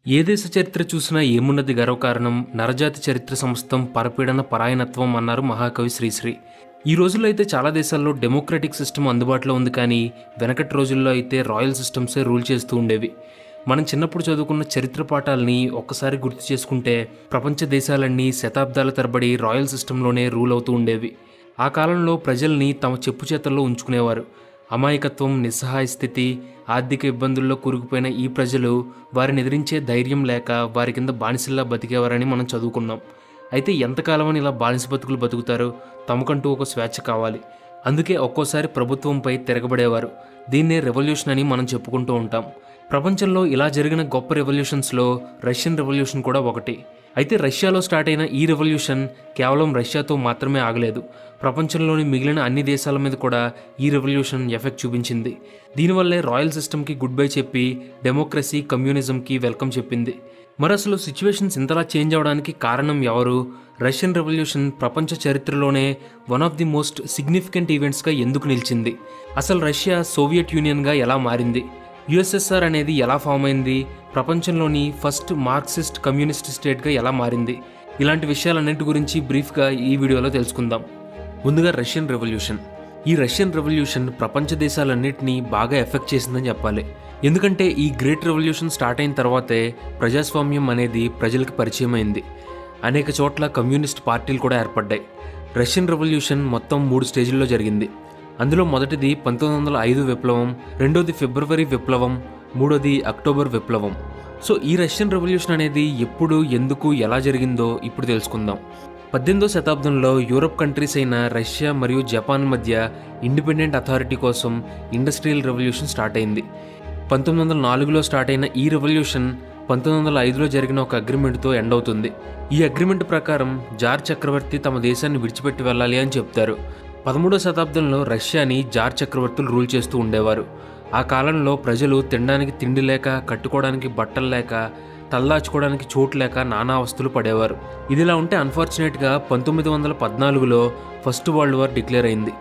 ఏ దేశ చరిత్ర చూసినా ఏమున్నది గర్వకారణం నరజాతి చరిత్ర సమస్తం పరపీడన పరాయణత్వం అన్నారు మహాకవి శ్రీశ్రీ ఈ రోజుల్లో అయితే చాలా దేశాల్లో డెమోక్రటిక్ సిస్టమ్ అందుబాటులో ఉంది కానీ వెనకటి రోజుల్లో అయితే రాయల్ సిస్టమ్సే రూల్ చేస్తూ ఉండేవి మనం చిన్నప్పుడు చదువుకున్న చరిత్ర పాఠాలని ఒక్కసారి గుర్తు చేసుకుంటే ప్రపంచ దేశాలన్నీ శతాబ్దాల తరబడి రాయల్ సిస్టంలోనే రూల్ అవుతూ ఉండేవి ఆ కాలంలో ప్రజల్ని తమ చెప్పు చేతల్లో ఉంచుకునేవారు అమాయకత్వం నిస్సహాయ స్థితి ఆర్థిక ఇబ్బందుల్లో కూరుకుపోయిన ఈ ప్రజలు వారిని ఎదిరించే ధైర్యం లేక వారి కింద బానిసల్లా బతికేవారని మనం చదువుకున్నాం అయితే ఎంతకాలమని ఇలా బానిస బతుకులు బతుకుతారు తమకంటూ ఒక స్వేచ్ఛ కావాలి అందుకే ఒక్కోసారి ప్రభుత్వంపై తిరగబడేవారు దీన్నే రెవల్యూషన్ అని మనం చెప్పుకుంటూ ఉంటాం ప్రపంచంలో ఇలా జరిగిన గొప్ప రెవల్యూషన్స్లో రష్యన్ రెవల్యూషన్ కూడా ఒకటి అయితే రష్యాలో స్టార్ట్ అయిన ఈ రెవల్యూషన్ కేవలం రష్యాతో మాత్రమే ఆగలేదు ప్రపంచంలోని మిగిలిన అన్ని దేశాల మీద కూడా ఈ రెవల్యూషన్ ఎఫెక్ట్ చూపించింది దీనివల్లే రాయల్ సిస్టమ్కి గుడ్ బై చెప్పి డెమోక్రసీ కమ్యూనిజంకి వెల్కమ్ చెప్పింది మరి అసలు సిచ్యువేషన్స్ ఇంతలా చేంజ్ అవడానికి కారణం ఎవరు రష్యన్ రెవల్యూషన్ ప్రపంచ చరిత్రలోనే one of the most significant ఈవెంట్స్గా ఎందుకు నిలిచింది అసలు రష్యా సోవియట్ యూనియన్గా ఎలా మారింది యుఎస్ఎస్ఆర్ అనేది ఎలా ఫామ్ అయింది ప్రపంచంలోని ఫస్ట్ మార్క్సిస్ట్ కమ్యూనిస్ట్ స్టేట్గా ఎలా మారింది ఇలాంటి విషయాలన్నింటి గురించి బ్రీఫ్గా ఈ వీడియోలో తెలుసుకుందాం ముందుగా రష్యన్ రెవల్యూషన్ ఈ రష్యన్ రెవల్యూషన్ ప్రపంచ దేశాలన్నింటినీ బాగా ఎఫెక్ట్ చేసిందని చెప్పాలి ఎందుకంటే ఈ గ్రేట్ రెవల్యూషన్ స్టార్ట్ అయిన తర్వాతే ప్రజాస్వామ్యం అనేది ప్రజలకు పరిచయం అయింది అనేక చోట్ల కమ్యూనిస్ట్ పార్టీలు కూడా ఏర్పడ్డాయి రష్యన్ రెవల్యూషన్ మొత్తం మూడు స్టేజ్ల్లో జరిగింది అందులో మొదటిది పంతొమ్మిది వందల ఐదు విప్లవం రెండోది ఫిబ్రవరి విప్లవం మూడోది అక్టోబర్ విప్లవం సో ఈ రష్యన్ రెవల్యూషన్ అనేది ఎప్పుడు ఎందుకు ఎలా జరిగిందో ఇప్పుడు తెలుసుకుందాం పద్దెనిమిదో శతాబ్దంలో యూరప్ కంట్రీస్ అయిన రష్యా మరియు జపాన్ మధ్య ఇండిపెండెంట్ అథారిటీ కోసం ఇండస్ట్రియల్ రెవల్యూషన్ స్టార్ట్ అయింది పంతొమ్మిది వందల నాలుగులో స్టార్ట్ అయిన ఈ రెవల్యూషన్ పంతొమ్మిది వందల ఐదులో జరిగిన ఒక అగ్రిమెంట్తో ఎండ్ అవుతుంది ఈ అగ్రిమెంట్ ప్రకారం జార్ చక్రవర్తి తమ దేశాన్ని విడిచిపెట్టి వెళ్ళాలి అని చెప్తారు పదమూడో శతాబ్దంలో రష్యాని జార్ చక్రవర్తులు రూల్ చేస్తూ ఉండేవారు ఆ కాలంలో ప్రజలు తినడానికి తిండి లేక కట్టుకోవడానికి బట్టలు లేక తల్లాచుకోవడానికి చోటు లేక నానా అవస్థలు పడేవారు ఇదిలా ఉంటే అన్ఫార్చునేట్గా పంతొమ్మిది వందల పద్నాలుగులో ఫస్ట్ వరల్డ్ వార్ డిక్లేర్ అయింది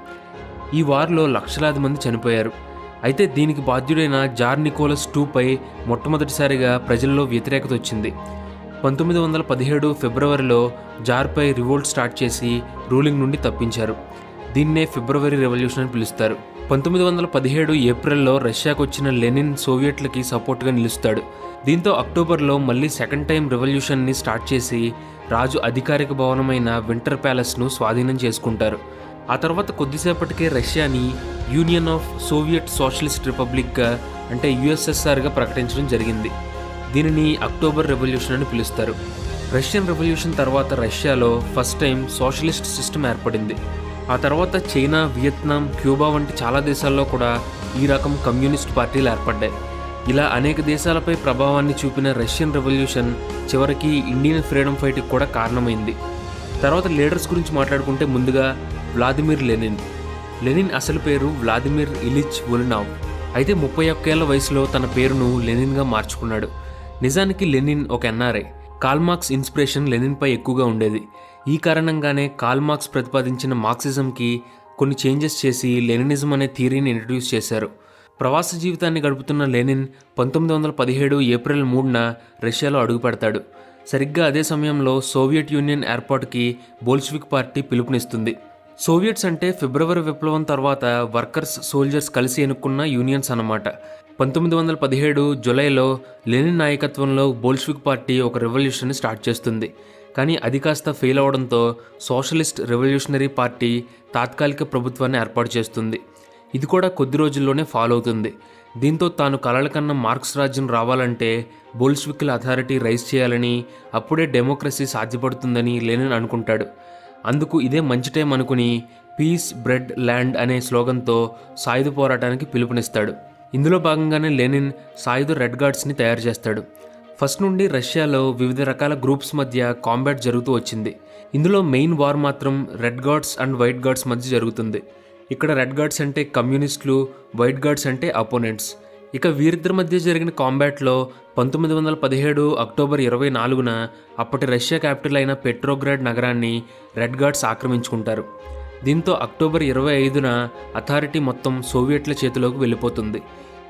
ఈ వార్లో లక్షలాది మంది చనిపోయారు అయితే దీనికి బాధ్యుడైన జార్ నికోలస్ టూపై మొట్టమొదటిసారిగా ప్రజల్లో వ్యతిరేకత వచ్చింది పంతొమ్మిది వందల పదిహేడు ఫిబ్రవరిలో జార్పై రివోల్ట్ స్టార్ట్ చేసి రూలింగ్ నుండి తప్పించారు దీన్నే ఫిబ్రవరి రెవల్యూషన్ అని పిలుస్తారు పంతొమ్మిది వందల పదిహేడు ఏప్రిల్లో రష్యాకు వచ్చిన లెనిన్ సోవియట్లకి సపోర్ట్గా నిలుస్తాడు దీంతో అక్టోబర్లో మళ్ళీ సెకండ్ టైం రెవల్యూషన్ని స్టార్ట్ చేసి రాజు అధికారిక భవనమైన వింటర్ ప్యాలెస్ను స్వాధీనం చేసుకుంటారు ఆ తర్వాత కొద్దిసేపటికే రష్యాని యూనియన్ ఆఫ్ సోవియట్ సోషలిస్ట్ రిపబ్లిక్గా అంటే యుఎస్ఎస్ఆర్గా ప్రకటించడం జరిగింది దీనిని అక్టోబర్ రెవల్యూషన్ అని పిలుస్తారు రష్యన్ రెవల్యూషన్ తర్వాత రష్యాలో ఫస్ట్ టైం సోషలిస్ట్ సిస్టమ్ ఏర్పడింది ఆ తర్వాత చైనా వియత్నాం క్యూబా వంటి చాలా దేశాల్లో కూడా ఈ రకం కమ్యూనిస్ట్ పార్టీలు ఏర్పడ్డాయి ఇలా అనేక దేశాలపై ప్రభావాన్ని చూపిన రష్యన్ రెవల్యూషన్ చివరికి ఇండియన్ ఫ్రీడమ్ ఫైట్కి కూడా కారణమైంది తర్వాత లీడర్స్ గురించి మాట్లాడుకుంటే ముందుగా వ్లాదిమిర్ లెనిన్ లెనిన్ అసలు పేరు వ్లాదిమిర్ ఇలిచ్ ఉలినావ్ అయితే ముప్పై ఒక్కేళ్ల వయసులో తన పేరును లెనిన్గా మార్చుకున్నాడు నిజానికి లెనిన్ ఒక ఎన్ఆర్ఐ కాల్మార్క్స్ ఇన్స్పిరేషన్ లెనిన్పై ఎక్కువగా ఉండేది ఈ కారణంగానే కాల్మార్క్స్ ప్రతిపాదించిన మార్క్సిజంకి కొన్ని చేంజెస్ చేసి లెనినిజం అనే థియరీని ఇంట్రడ్యూస్ చేశారు ప్రవాస జీవితాన్ని గడుపుతున్న లెనిన్ పంతొమ్మిది వందల పదిహేడు ఏప్రిల్ మూడున రష్యాలో అడుగుపెడతాడు సరిగ్గా అదే సమయంలో సోవియట్ యూనియన్ ఏర్పాటుకి బోల్షివిక్ పార్టీ పిలుపునిస్తుంది సోవియట్స్ అంటే ఫిబ్రవరి విప్లవం తర్వాత వర్కర్స్ సోల్జర్స్ కలిసి ఎన్నుకున్న యూనియన్స్ అన్నమాట పంతొమ్మిది వందల పదిహేడు జులైలో లెనిన్ నాయకత్వంలో బోల్షివిక్ పార్టీ ఒక రెవల్యూషన్ స్టార్ట్ చేస్తుంది కానీ అది కాస్త ఫెయిల్ అవడంతో సోషలిస్ట్ రెవల్యూషనరీ పార్టీ తాత్కాలిక ప్రభుత్వాన్ని ఏర్పాటు చేస్తుంది ఇది కూడా కొద్ది రోజుల్లోనే ఫాలో అవుతుంది దీంతో తాను కలల కన్నా మార్క్స్ రాజ్యం రావాలంటే బోల్షివిక్ల అథారిటీ రైజ్ చేయాలని అప్పుడే డెమోక్రసీ సాధ్యపడుతుందని లెనిన్ అనుకుంటాడు అందుకు ఇదే మంచి టైం అనుకుని పీస్ బ్రెడ్ ల్యాండ్ అనే స్లోగన్తో సాయుధ పోరాటానికి పిలుపునిస్తాడు ఇందులో భాగంగానే లెనిన్ సాయుధ రెడ్ గార్డ్స్ని తయారు చేస్తాడు ఫస్ట్ నుండి రష్యాలో వివిధ రకాల గ్రూప్స్ మధ్య కాంబాట్ జరుగుతూ వచ్చింది ఇందులో మెయిన్ వార్ మాత్రం Red Guards and White Guards మధ్య జరుగుతుంది ఇక్కడ రెడ్ గార్డ్స్ అంటే కమ్యూనిస్టులు వైట్ గార్డ్స్ అంటే అపోనెంట్స్ ఇక వీరిద్దరి మధ్య జరిగిన కాంబాట్లో పంతొమ్మిది వందల పదిహేడు అక్టోబర్ ఇరవై నాలుగున అప్పటి రష్యా క్యాపిటల్ అయిన పెట్రోగ్రాడ్ నగరాన్ని రెడ్ గార్డ్స్ ఆక్రమించుకుంటారు దీంతో అక్టోబర్ ఇరవై ఐదున అథారిటీ మొత్తం సోవియట్ల చేతిలోకి వెళ్ళిపోతుంది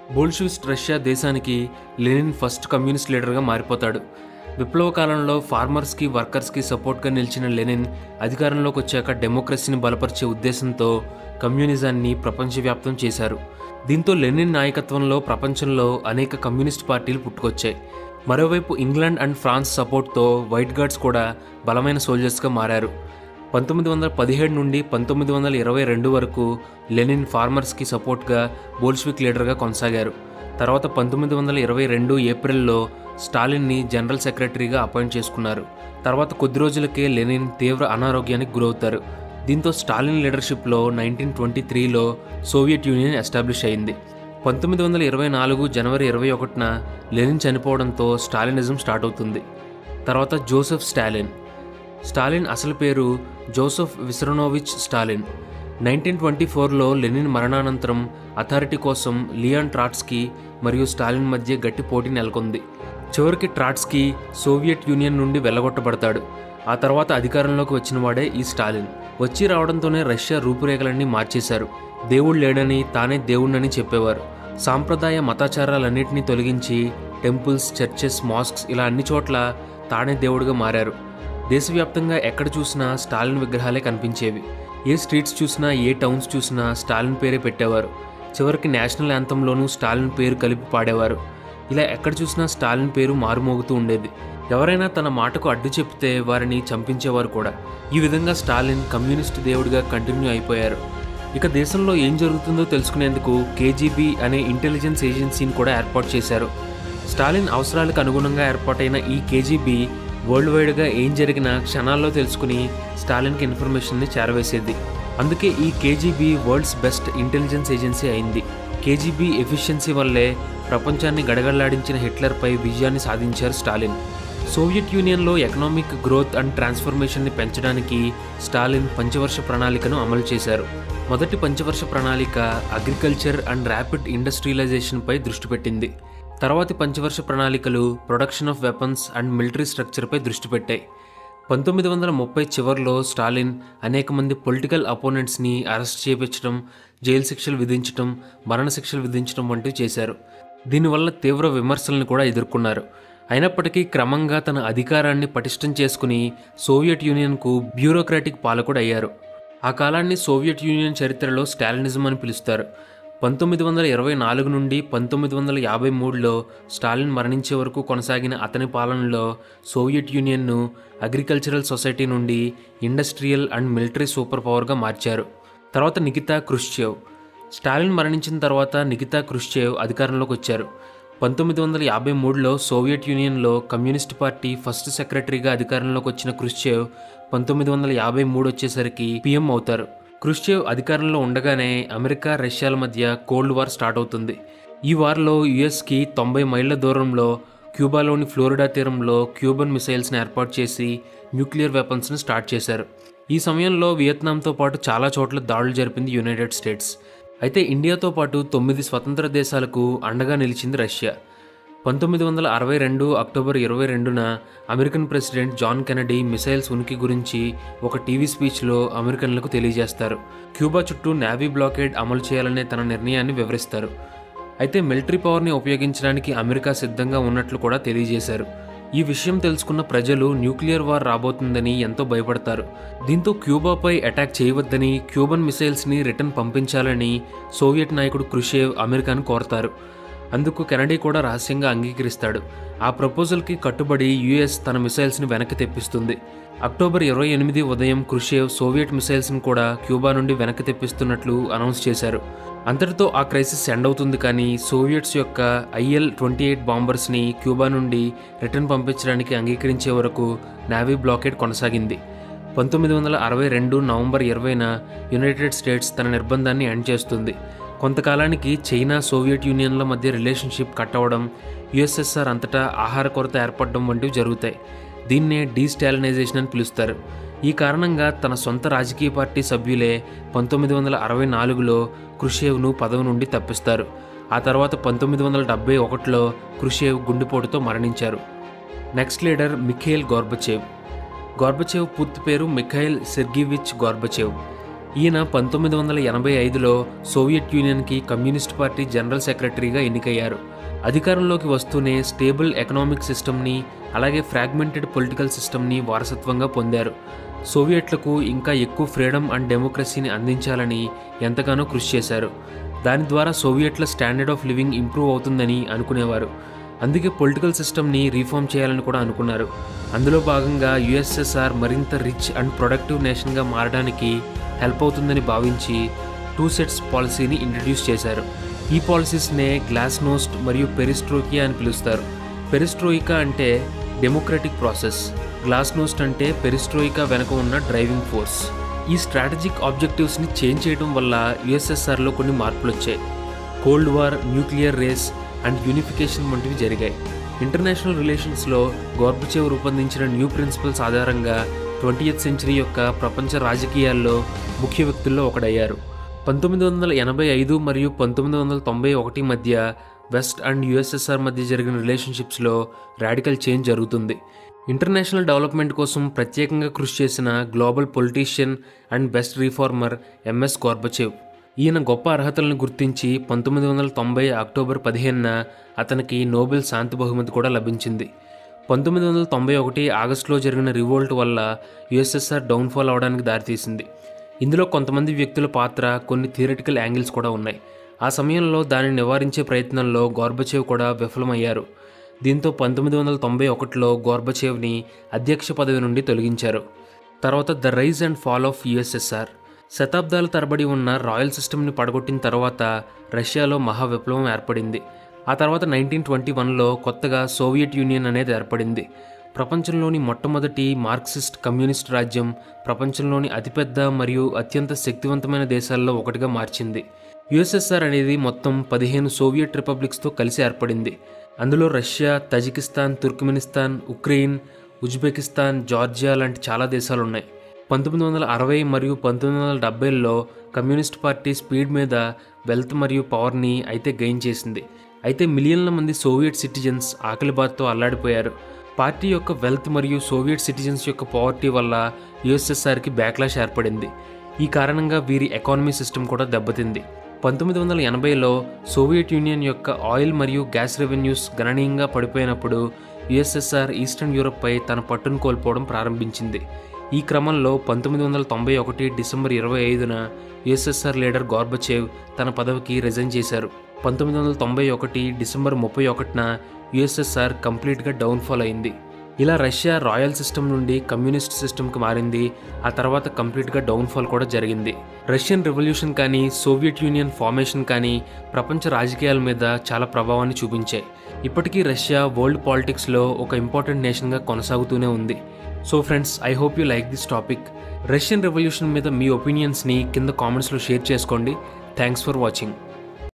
బోల్షివిస్ట్ రష్యా దేశానికి లెనిన్ ఫస్ట్ కమ్యూనిస్ట్ లీడర్గా మారిపోతాడు విప్లవ కాలంలో ఫార్మర్స్కి వర్కర్స్కి సపోర్ట్గా నిలిచిన లెనిన్ అధికారంలోకి వచ్చాక డెమోక్రసీని బలపరిచే ఉద్దేశంతో కమ్యూనిజాన్ని ప్రపంచవ్యాప్తం చేశారు దీంతో లెనిన్ నాయకత్వంలో ప్రపంచంలో అనేక కమ్యూనిస్ట్ పార్టీలు పుట్టుకొచ్చాయి మరోవైపు ఇంగ్లాండ్ అండ్ ఫ్రాన్స్ సపోర్ట్తో వైట్ గార్డ్స్ కూడా బలమైన సోల్జర్స్గా మారారు పంతొమ్మిది వందల పదిహేడు నుండి పంతొమ్మిది వందల ఇరవై రెండు వరకు లెనిన్ ఫార్మర్స్కి సపోర్ట్గా బోల్షివిక్ లీడర్గా కొనసాగారు తర్వాత పంతొమ్మిది వందల ఇరవై రెండు ఏప్రిల్లో స్టాలిన్ని జనరల్ సెక్రటరీగా అపాయింట్ చేసుకున్నారు తర్వాత కొద్ది రోజులకే లెనిన్ తీవ్ర అనారోగ్యానికి గురవుతారు దీంతో స్టాలిన్ లీడర్షిప్లో నైన్టీన్ ట్వంటీ త్రీలో సోవియట్ యూనియన్ ఎస్టాబ్లిష్ అయింది పంతొమ్మిది వందల ఇరవై నాలుగు జనవరి ఇరవై ఒకటిన లెనిన్ చనిపోవడంతో స్టాలినిజం స్టార్ట్ అవుతుంది తర్వాత జోసెఫ్ స్టాలిన్ స్టాలిన్ అసలు పేరు Joseph Vissarionovich Stalin nineteen twenty ఫోర్లో లెనిన్ మరణానంతరం అథారిటీ కోసం లియాన్ ట్రాట్స్కీ మరియు స్టాలిన్ మధ్య గట్టి పోటీ నెలకొంది చివరికి ట్రాట్స్కీ సోవియట్ యూనియన్ నుండి వెళ్ళగొట్టబడతాడు ఆ తర్వాత అధికారంలోకి వచ్చిన వాడే ఈ స్టాలిన్ వచ్చి రావడంతోనే రష్యా రూపురేఖలన్నీ మార్చేశారు దేవుడు లేడని తానే దేవుణ్ణని చెప్పేవారు సాంప్రదాయ మతాచారాలన్నింటినీ తొలగించి టెంపుల్స్ చర్చెస్ మాస్క్స్ ఇలా అన్ని చోట్ల తానే దేవుడిగా మారారు దేశవ్యాప్తంగా ఎక్కడ చూసినా స్టాలిన్ విగ్రహాలే కనిపించేవి ఏ స్ట్రీట్స్ చూసినా ఏ టౌన్స్ చూసినా స్టాలిన్ పేరే పెట్టేవారు చివరికి నేషనల్ యాంథంలోనూ స్టాలిన్ పేరు కలిపి పాడేవారు ఇలా ఎక్కడ చూసినా స్టాలిన్ పేరు మారుమోగుతూ ఉండేది ఎవరైనా తన మాటకు అడ్డు చెప్తే వారిని చంపించేవారు కూడా ఈ విధంగా స్టాలిన్ కమ్యూనిస్ట్ దేవుడిగా కంటిన్యూ అయిపోయారు ఇక దేశంలో ఏం జరుగుతుందో తెలుసుకునేందుకు కేజీబీ అనే ఇంటెలిజెన్స్ ఏజెన్సీని కూడా ఏర్పాటు చేశారు స్టాలిన్ అవసరాలకు అనుగుణంగా ఏర్పాటైన ఈ కేజీబీ వరల్డ్ వైడ్గా ఏం జరిగినా క్షణాల్లో తెలుసుకుని స్టాలిన్కి ఇన్ఫర్మేషన్ని చేరవేసేది అందుకే ఈ KGB world's best intelligence agency అయింది కేజీబీ ఎఫిషియన్సీ వల్లే ప్రపంచాన్ని గడగడలాడించిన హిట్లర్పై విజయాన్ని సాధించారు స్టాలిన్ సోవియట్ యూనియన్లో ఎకనామిక్ గ్రోత్ అండ్ ట్రాన్స్ఫర్మేషన్ని పెంచడానికి స్టాలిన్ పంచవర్ష ప్రణాళికను అమలు చేశారు మొదటి పంచవర్ష ప్రణాళిక అగ్రికల్చర్ అండ్ ర్యాపిడ్ ఇండస్ట్రియలైజేషన్పై దృష్టి పెట్టింది తర్వాతి పంచవర్ష ప్రణాళికలు production of weapons and military స్ట్రక్చర్పై దృష్టి పెట్టాయి పంతొమ్మిది వందల ముప్పై చివరిలో స్టాలిన్ అనేక మంది పొలిటికల్ అపోనెంట్స్ని అరెస్ట్ చేయించడం జైలు శిక్షలు విధించడం మరణశిక్షలు విధించడం వంటివి చేశారు దీనివల్ల తీవ్ర విమర్శలను కూడా ఎదుర్కొన్నారు అయినప్పటికీ క్రమంగా తన అధికారాన్ని పటిష్టం చేసుకుని సోవియట్ యూనియన్కు బ్యూరోక్రాటిక్ పాలకుడు అయ్యారు ఆ కాలాన్ని సోవియట్ యూనియన్ చరిత్రలో స్టాలినిజం అని పిలుస్తారు పంతొమ్మిది వందల ఇరవై నాలుగు నుండి పంతొమ్మిది వందల యాభై మూడులో స్టాలిన్ మరణించే వరకు కొనసాగిన అతని పాలనలో సోవియట్ యూనియన్ను అగ్రికల్చరల్ సొసైటీ నుండి ఇండస్ట్రియల్ అండ్ మిలిటరీ సూపర్ పవర్గా మార్చారు తర్వాత నికితా క్రుష్చేవ్ స్టాలిన్ మరణించిన తర్వాత నికితా క్రుష్చేవ్ అధికారంలోకి వచ్చారు పంతొమ్మిది వందల యాభై మూడులో సోవియట్ యూనియన్లో కమ్యూనిస్ట్ పార్టీ ఫస్ట్ సెక్రటరీగా అధికారంలోకి వచ్చిన క్రుష్చేవ్ పంతొమ్మిది వందల యాభై మూడు వచ్చేసరికి పిఎం అవుతారు క్రుష్చేవ్ అధికారంలో ఉండగానే అమెరికా రష్యాల మధ్య కోల్డ్ వార్ స్టార్ట్ అవుతుంది ఈ వార్లో యుఎస్కి తొంభై మైళ్ళ దూరంలో క్యూబాలోని ఫ్లోరిడా తీరంలో క్యూబన్ మిసైల్స్ని ఏర్పాటు చేసి న్యూక్లియర్ వెపన్స్ని స్టార్ట్ చేశారు ఈ సమయంలో వియత్నాంతో పాటు చాలా చోట్ల దాడులు జరిపింది యునైటెడ్ స్టేట్స్ అయితే ఇండియాతో పాటు తొమ్మిది స్వతంత్ర దేశాలకు అండగా నిలిచింది రష్యా పంతొమ్మిది వందల అరవై రెండు అక్టోబర్ ఇరవై రెండున American president John Kennedy missiles ఉనికి గురించి ఒక టీవీ స్పీచ్లో అమెరికన్లకు తెలియజేస్తారు క్యూబా చుట్టూ నేవీ బ్లాకేడ్ అమలు చేయాలనే తన నిర్ణయాన్ని వివరిస్తారు అయితే మిలిటరీ పవర్ని ఉపయోగించడానికి అమెరికా సిద్ధంగా ఉన్నట్లు కూడా తెలియజేశారు ఈ విషయం తెలుసుకున్న ప్రజలు న్యూక్లియర్ వార్ రాబోతుందని ఎంతో భయపడతారు దీంతో క్యూబాపై అటాక్ చేయవద్దని క్యూబన్ మిసైల్స్ని రిటర్న్ పంపించాలని సోవియట్ నాయకుడు క్రుషేవ్ అమెరికాను కోరతారు అందుకు కెనడీ కూడా రహస్యంగా అంగీకరిస్తాడు ఆ ప్రపోజల్కి కట్టుబడి యుఎస్ తన మిసైల్స్ని వెనక్కి తెప్పిస్తుంది అక్టోబర్ ఇరవై ఎనిమిది ఉదయం క్రుషేవ్ సోవియట్ మిసైల్స్ని కూడా క్యూబా నుండి వెనక్కి తెప్పిస్తున్నట్లు అనౌన్స్ చేశారు అంతటితో ఆ క్రైసిస్ ఎండ్ అవుతుంది కానీ సోవియట్స్ యొక్క ఐఎల్ ట్వంటీ ఎయిట్ బాంబర్స్ని క్యూబా నుండి రిటర్న్ పంపించడానికి అంగీకరించే వరకు నావీ బ్లాకేడ్ కొనసాగింది పంతొమ్మిది వందల అరవై రెండు నవంబర్ ఇరవైన యునైటెడ్ స్టేట్స్ తన నిర్బంధాన్ని ఎండ్ చేస్తుంది కొంతకాలానికి చైనా సోవియట్ యూనియన్ల మధ్య రిలేషన్షిప్ కట్ అవ్వడం యుఎస్ఎస్ఆర్ అంతటా ఆహార కొరత ఏర్పడడం వంటివి జరుగుతాయి దీన్నే డీస్టాలినైజేషన్ అని పిలుస్తారు ఈ కారణంగా తన సొంత రాజకీయ పార్టీ సభ్యులే పంతొమ్మిది వందల అరవై నాలుగులో క్రుషేవ్ను పదవి నుండి తప్పిస్తారు ఆ తర్వాత పంతొమ్మిది వందల డెబ్బై ఒకటిలో క్రుషేవ్ గుండెపోటుతో మరణించారు next leader Mikhail Gorbachev Gorbachev పూర్తి పేరు మిఖైల్ సెర్గివిచ్ గోర్బచేవ్ ఈయన పంతొమ్మిది వందల ఎనభై ఐదులో సోవియట్ యూనియన్కి కమ్యూనిస్ట్ పార్టీ జనరల్ సెక్రటరీగా ఎన్నికయ్యారు అధికారంలోకి వస్తూనే స్టేబుల్ ఎకనామిక్ సిస్టమ్ని అలాగే ఫ్రాగ్మెంటెడ్ పొలిటికల్ సిస్టమ్ని వారసత్వంగా పొందారు సోవియట్లకు ఇంకా ఎక్కువ ఫ్రీడమ్ అండ్ డెమోక్రసీని అందించాలని ఎంతగానో కృషి చేశారు దాని ద్వారా సోవియట్ల స్టాండర్డ్ ఆఫ్ లివింగ్ ఇంప్రూవ్ అవుతుందని అనుకునేవారు అందుకే పొలిటికల్ సిస్టమ్ని రీఫార్మ్ చేయాలని కూడా అనుకున్నారు అందులో భాగంగా యుఎస్ఎస్ఆర్ మరింత రిచ్ అండ్ ప్రొడక్టివ్ నేషన్గా మారడానికి హెల్ప్ అవుతుందని భావించి టూ సెట్స్ పాలసీని ఇంట్రడ్యూస్ చేశారు ఈ పాలసీస్నే గ్లాస్ నోస్ట్ మరియు పెరిస్ట్రోకియా అని పిలుస్తారు పెరిస్ట్రోయికా అంటే డెమోక్రటిక్ ప్రాసెస్ గ్లాస్ నోస్ట్ అంటే పెరిస్ట్రోయికా వెనక ఉన్న డ్రైవింగ్ ఫోర్స్ ఈ స్ట్రాటజిక్ ఆబ్జెక్టివ్స్ని చేంజ్ చేయడం వల్ల యుఎస్ఎస్ఆర్లో కొన్ని మార్పులు వచ్చాయి cold war nuclear race and unification వంటివి జరిగాయి ఇంటర్నేషనల్ రిలేషన్స్లో గోర్బచేవ్ రూపొందించిన న్యూ ప్రిన్సిపల్స్ ఆధారంగా ట్వంటీయత్ సెంచరీ యొక్క ప్రపంచ రాజకీయాల్లో ముఖ్య వ్యక్తుల్లో ఒకడయ్యారు పంతొమ్మిది వందల ఎనభై ఐదు మరియు పంతొమ్మిది వందల తొంభై ఒకటి మధ్య వెస్ట్ అండ్ యుఎస్ఎస్ఆర్ మధ్య జరిగిన రిలేషన్షిప్స్లో రాడికల్ చేంజ్ జరుగుతుంది ఇంటర్నేషనల్ డెవలప్మెంట్ కోసం ప్రత్యేకంగా కృషి చేసిన global politician and best reformer MS Gorbachev ఈయన గొప్ప అర్హతలను గుర్తించి పంతొమ్మిది వందల తొంభై అక్టోబర్ పదిహేనున అతనికి నోబెల్ శాంతి బహుమతి కూడా లభించింది పంతొమ్మిది వందల తొంభై ఒకటి ఆగస్టులో జరిగిన రివోల్ట్ వల్ల యుఎస్ఎస్ఆర్ డౌన్ఫాల్ అవడానికి దారితీసింది ఇందులో కొంతమంది వ్యక్తుల పాత్ర కొన్ని థియరిటికల్ యాంగిల్స్ కూడా ఉన్నాయి ఆ సమయంలో దానిని నివారించే ప్రయత్నంలో గోర్బచేవ్ కూడా విఫలమయ్యారు దీంతో పంతొమ్మిది వందల తొంభై ఒకటిలో గోర్బచేవ్ని అధ్యక్ష పదవి నుండి తొలగించారు తర్వాత the rise and fall of USSR శతాబ్దాల తరబడి ఉన్న రాయల్ సిస్టమ్ని పడగొట్టిన తర్వాత రష్యాలో మహా విప్లవం ఏర్పడింది ఆ తర్వాత నైన్టీన్ ట్వంటీ వన్లో కొత్తగా సోవియట్ యూనియన్ అనేది ఏర్పడింది ప్రపంచంలోని మొట్టమొదటి మార్క్సిస్ట్ కమ్యూనిస్ట్ రాజ్యం ప్రపంచంలోని అతిపెద్ద మరియు అత్యంత శక్తివంతమైన దేశాల్లో ఒకటిగా మార్చింది యుఎస్ఎస్ఆర్ అనేది మొత్తం పదిహేను సోవియట్ రిపబ్లిక్స్తో కలిసి ఏర్పడింది అందులో Russia Tajikistan Turkmenistan Ukraine Uzbekistan Georgia లాంటి చాలా దేశాలు ఉన్నాయి పంతొమ్మిది వందల అరవై మరియు పంతొమ్మిది వందల డెబ్బైలో కమ్యూనిస్ట్ పార్టీ స్పీడ్ మీద వెల్త్ మరియు పవర్ని అయితే గెయిన్ చేసింది అయితే మిలియన్ల మంది సోవియట్ సిటిజన్స్ ఆకలి బాధతో అల్లాడిపోయారు పార్టీ యొక్క వెల్త్ మరియు సోవియట్ సిటిజన్స్ యొక్క పవర్టీ వల్ల యుఎస్ఎస్ఆర్కి బ్యాక్లాష్ ఏర్పడింది ఈ కారణంగా వీరి ఎకానమీ సిస్టమ్ కూడా దెబ్బతింది పంతొమ్మిది వందల ఎనభైలో సోవియట్ యూనియన్ యొక్క ఆయిల్ మరియు గ్యాస్ రెవెన్యూస్ గణనీయంగా పడిపోయినప్పుడు యుఎస్ఎస్ఆర్ ఈస్టర్న్ యూరప్పై తన పట్టును కోల్పోవడం ప్రారంభించింది ఈ క్రమంలో పంతొమ్మిది వందల తొంభై ఒకటి డిసెంబర్ ఇరవై ఐదున యుఎస్ఎస్ఆర్ లీడర్ గోర్బచేవ్ తన పదవికి రిజైన్ చేశారు పంతొమ్మిది వందల తొంభై ఒకటి డిసెంబర్ ముప్పై ఒకటిన యుఎస్ఎస్ఆర్ కంప్లీట్గా డౌన్ఫాల్ అయింది ఇలా రష్యా రాయల్ సిస్టమ్ నుండి కమ్యూనిస్ట్ సిస్టమ్కి మారింది ఆ తర్వాత కంప్లీట్గా డౌన్ఫాల్ కూడా జరిగింది రష్యన్ రెవల్యూషన్ కానీ సోవియట్ యూనియన్ ఫార్మేషన్ కానీ ప్రపంచ రాజకీయాల మీద చాలా ప్రభావాన్ని చూపించాయి ఇప్పటికీ రష్యా వరల్డ్ పాలిటిక్స్లో ఒక ఇంపార్టెంట్ నేషన్గా కొనసాగుతూనే ఉంది so friends I hope you like this topic Russian revolution మీద మీ ఒపీనియన్స్ని కింద కామెంట్స్లో షేర్ చేసుకోండి థ్యాంక్స్ ఫర్ వాచింగ్